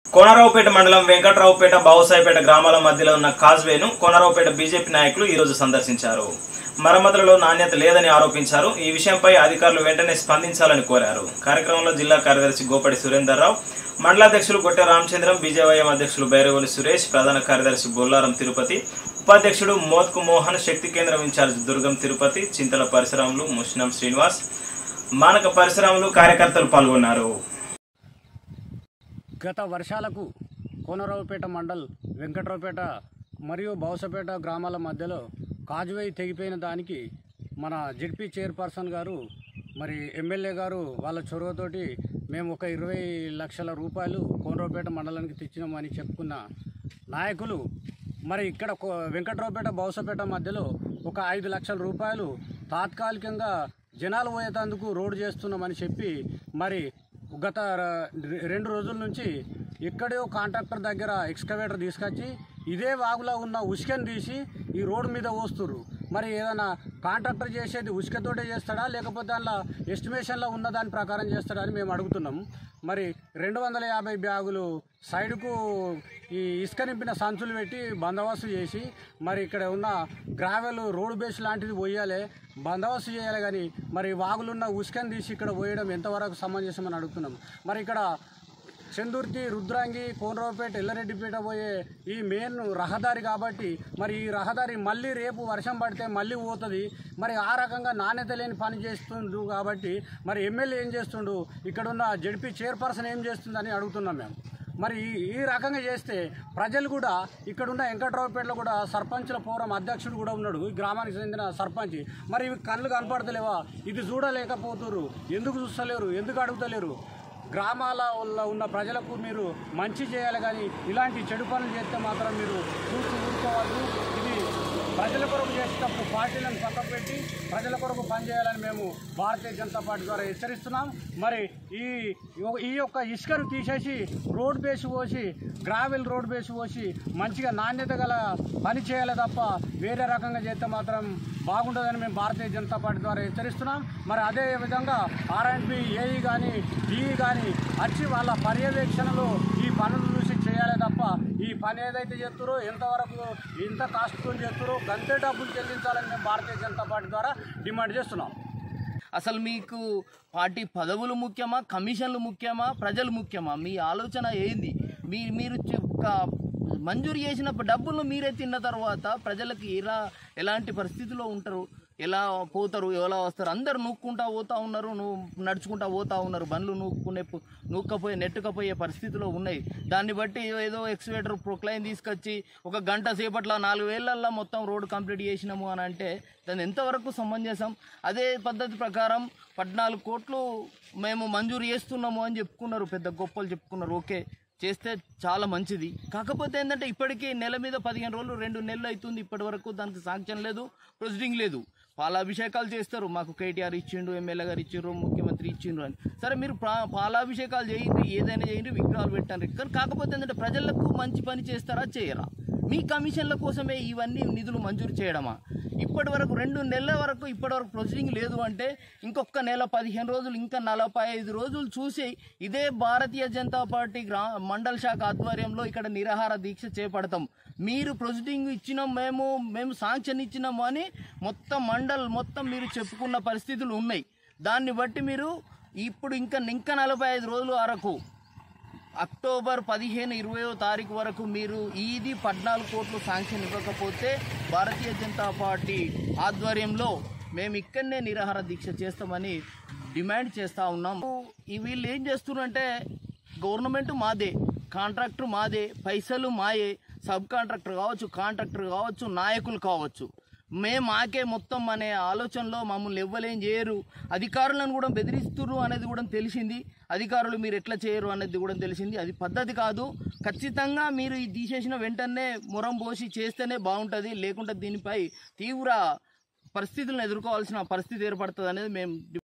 కోనరావుపేట మండలం వెంకట్రావుపేట బావుసాయిపేట గ్రామాల మధ్యలో ఉన్న కాజ్వేను కోనరావుపేట బీజేపీ నాయకులు ఈ రోజు సందర్శించారు మరమ్మతులలో నాణ్యత లేదని ఆరోపించారు ఈ విషయంపై అధికారులు వెంటనే స్పందించాలని కోరారు కార్యక్రమంలో జిల్లా కార్యదర్శి గోపడి సురేందర్రావు మండలాధ్యక్షులు గొట్టె రామచంద్రం బీజేవైఎం అధ్యక్షులు బైరవోలి సురేష్ ప్రధాన కార్యదర్శి బొల్లారం తిరుపతి ఉపాధ్యక్షుడు మోత్కు మోహన్ శక్తి కేంద్రం ఇన్ఛార్జ్ దుర్గం తిరుపతి చింతల పరిశ్రమలు ముష్నం శ్రీనివాస్ మానక పరిశ్రమలు కార్యకర్తలు పాల్గొన్నారు గత వర్షాలకు కోనరావుపేట మండల్ వెంకట్రావుపేట మరియు బౌసపేట గ్రామాల మధ్యలో కాజువై తెగిపోయిన దానికి మన జెడ్పీ చైర్పర్సన్ గారు మరి ఎమ్మెల్యే గారు వాళ్ళ చొరవతోటి మేము ఒక ఇరవై లక్షల రూపాయలు కోనరావుపేట మండలానికి తెచ్చినామని చెప్పుకున్న నాయకులు మరి ఇక్కడ కో- వెంకట్రావుపేట బౌసపేట మధ్యలో ఒక ఐదు లక్షల రూపాయలు తాత్కాలికంగా జనాలు పోయేటందుకు రోడ్డు చేస్తున్నామని చెప్పి మరి గత ర- రెండు రోజుల నుంచి ఎక్కడో కాంట్రాక్టర్ దగ్గర ఎక్స్కవేటర్ తీసుకొచ్చి ఇదే వాగులో ఉన్న ఉసుకని తీసి ఈ రోడ్డు మీద పోస్తుర్రు మరి ఏదైనా కాంట్రాక్టర్ చేసేది ఉసుకతోటే చేస్తాడా లేకపోతే అందులో ఎస్టిమేషన్లో ఉన్న దాని ప్రకారం చేస్తాడా అని మేము అడుగుతున్నాం మరి రెండు వందల యాభై బ్యాగులు సైడ్కు ఈ ఇసుక నింపిన సంచులు పెట్టి బందోబస్తు చేసి మరి ఇక్కడ ఉన్న గ్రావెల్ రోడ్ బేస్ లాంటిది పోయాలి బందోబస్తు చేయాలి కానీ మరి వాగులున్న ఉసుకని తీసి ఇక్కడ పోయడం ఎంతవరకు సమంజసమని అడుగుతున్నాం మరి ఇక్కడ చందుర్తి రుద్రాంగి కోనరావుపేట ఎల్లారెడ్డిపేట పోయే ఈ మెయిన్ రహదారి కాబట్టి మరి ఈ రహదారి మళ్ళీ రేపు వర్షం పడితే మళ్ళీ పోతుంది మరి ఆ రకంగా నాణ్యత లేని పని చేస్తుండు కాబట్టి మరి ఎమ్మెల్యే ఏం చేస్తుండు ఇక్కడున్న జడ్పీ చైర్పర్సన్ ఏం చేస్తుందని అడుగుతున్నాం మేము మరి ఈ- ఈ రకంగా చేస్తే ప్రజలు కూడా ఇక్కడున్న వెంకట్రావుపేటలో కూడా సర్పంచ్ల ఫోరం అధ్యక్షుడు కూడా ఉన్నాడు ఈ గ్రామానికి చెందిన సర్పంచ్ మరి ఇవి కళ్ళు కనపడతలేవా ఇది చూడలేకపోతున్నారు ఎందుకు చూస్తలేరు ఎందుకు అడుగుతలేరు గ్రామాలలో ఉన్న ప్రజలకు మీరు మంచి చేయాలి కానీ ఇలాంటి చెడు పనులు చేస్తే మాత్రం మీరు చూసి ఊరుకోవద్దు ఇది ప్రజల కొరకు చేసేటప్పుడు పార్టీలను పక్కకు పెట్టి ప్రజల కొరకు పనిచేయాలని మేము భారతీయ జనతా పార్టీ ద్వారా హెచ్చరిస్తున్నాం మరి ఈ ఈ యొక్క ఇసుకను తీసేసి రోడ్ బేస్ పోసి గ్రావెల్ రోడ్ బేస్ పోసి మంచిగా నాణ్యత గల పని చేయాలి తప్ప వేరే రకంగా చేస్తే మాత్రం బాగుంటుందని మేము భారతీయ జనతా పార్టీ ద్వారా హెచ్చరిస్తున్నాం మరి అదే విధంగా ఆర్ఎండ్బి ఏఈ కానీ డిఈ కానీ వచ్చి వాళ్ళ పర్యవేక్షణలో ఈ పనులు చూసి చేయాలి తప్ప ఈ పని ఏదైతే చేస్తారో ఎంతవరకు ఎంత కాస్ట్తో చేస్తారో గంతే డబ్బులు చెల్లించాలని మేము భారతీయ జనతా పార్టీ ద్వారా డిమాండ్ చేస్తున్నాం అసలు మీకు పార్టీ పదవులు ముఖ్యమా కమిషన్లు ముఖ్యమా ప్రజలు ముఖ్యమా మీ ఆలోచన ఏంది మీ మీరు చె- ఒక మంజూరు చేసిన డబ్బులను మీరే తిన్న తర్వాత ప్రజలకు ఎలా ఎలాంటి పరిస్థితిలో ఉంటారు ఎలా పోతారు ఎలా వస్తారు అందరు నూక్కుంటా పోతా ఉన్నారు నువ్వు నడుచుకుంటా పోతా ఉన్నారు బండ్లు నూక్కునే పో- నూక్కపోయే నెట్టుకపోయే పరిస్థితిలో ఉన్నాయి దాన్ని బట్టి ఏదో ఎక్స్వేటర్ ప్రొక్లైన్ తీసుకొచ్చి ఒక గంట సేపట్లో నాలుగు వేలల్లో మొత్తం రోడ్డు కంప్లీట్ చేసినాము అని అంటే దాన్ని ఎంతవరకు సమంజసం అదే పద్ధతి ప్రకారం పద్నాలుగు కోట్లు మేము మంజూరు చేస్తున్నాము అని చెప్పుకున్నారు పెద్ద గొప్పలు చెప్పుకున్నారు ఓకే చేస్తే చాలా మంచిది కాకపోతే ఏంటంటే ఇప్పటికీ నెల మీద పదిహేను రోజులు రెండు నెలలు అవుతుంది ఇప్పటి వరకు దానికి సాంక్షన్ లేదు ప్రొసీడింగ్ లేదు పాలాభిషేకాలు చేస్తారు మాకు కేటీఆర్ ఇచ్చిండు ఎమ్మెల్యే గారు ఇచ్చిండ్రు ముఖ్యమంత్రి ఇచ్చిండ్రు అని సరే మీరు ప్రా- పాలాభిషేకాలు చేయండి ఏదైనా చేయండి విగ్రహాలు పెట్టండి కానీ కాకపోతే ఏంటంటే ప్రజలకు మంచి పని చేస్తారా చేయరా మీ కమిషన్ల కోసమే ఇవన్నీ నిధులు మంజూరు చేయడమా ఇప్పటి వరకు రెండు నెలల వరకు ఇప్పటి వరకు ప్రొసీడింగ్ లేదు అంటే ఇంకొక నెల పదిహేను రోజులు ఇంకా నలభై ఐదు రోజులు చూసి ఇదే భారతీయ జనతా పార్టీ గ్రా మండల శాఖ ఆధ్వర్యంలో ఇక్కడ నిరాహార దీక్ష చేపడతాం మీరు ప్రొసీడింగ్ ఇచ్చినాం మేము మేము సాంక్షన్ ఇచ్చినాము అని మొత్తం మండల్ మొత్తం మీరు చెప్పుకున్న పరిస్థితులు ఉన్నాయి దాన్ని బట్టి మీరు ఇప్పుడు ఇంకా ఇంకా నలభై ఐదు రోజుల వరకు అక్టోబర్ పదిహేను ఇరవయో తారీఖు వరకు మీరు ఇది పద్నాలుగు కోట్లు శాంక్షన్ ఇవ్వకపోతే భారతీయ జనతా పార్టీ ఆధ్వర్యంలో మేము ఇక్కడనే నిరాహార దీక్ష చేస్తామని డిమాండ్ చేస్తూ ఉన్నాము ఈ వీళ్ళు ఏం చేస్తున్నారంటే గవర్నమెంట్ మాదే కాంట్రాక్టర్ మాదే పైసలు మాయే సబ్ కాంట్రాక్టర్ కావచ్చు కాంట్రాక్టర్ కావచ్చు నాయకులు కావచ్చు మేము మాకే మొత్తం అనే ఆలోచనలో మమ్మల్ని ఎవ్వలేం చేయరు అధికారులను కూడా బెదిరిస్తున్నారు అనేది కూడా తెలిసింది అధికారులు మీరు ఎట్లా చేయరు అనేది కూడా తెలిసింది అది పద్ధతి కాదు ఖచ్చితంగా మీరు ఇది తీసేసిన వెంటనే మురం పోసి చేస్తేనే బాగుంటుంది లేకుంటే దీనిపై తీవ్ర పరిస్థితులను ఎదుర్కోవాల్సిన పరిస్థితి ఏర్పడుతుంది అనేది మేము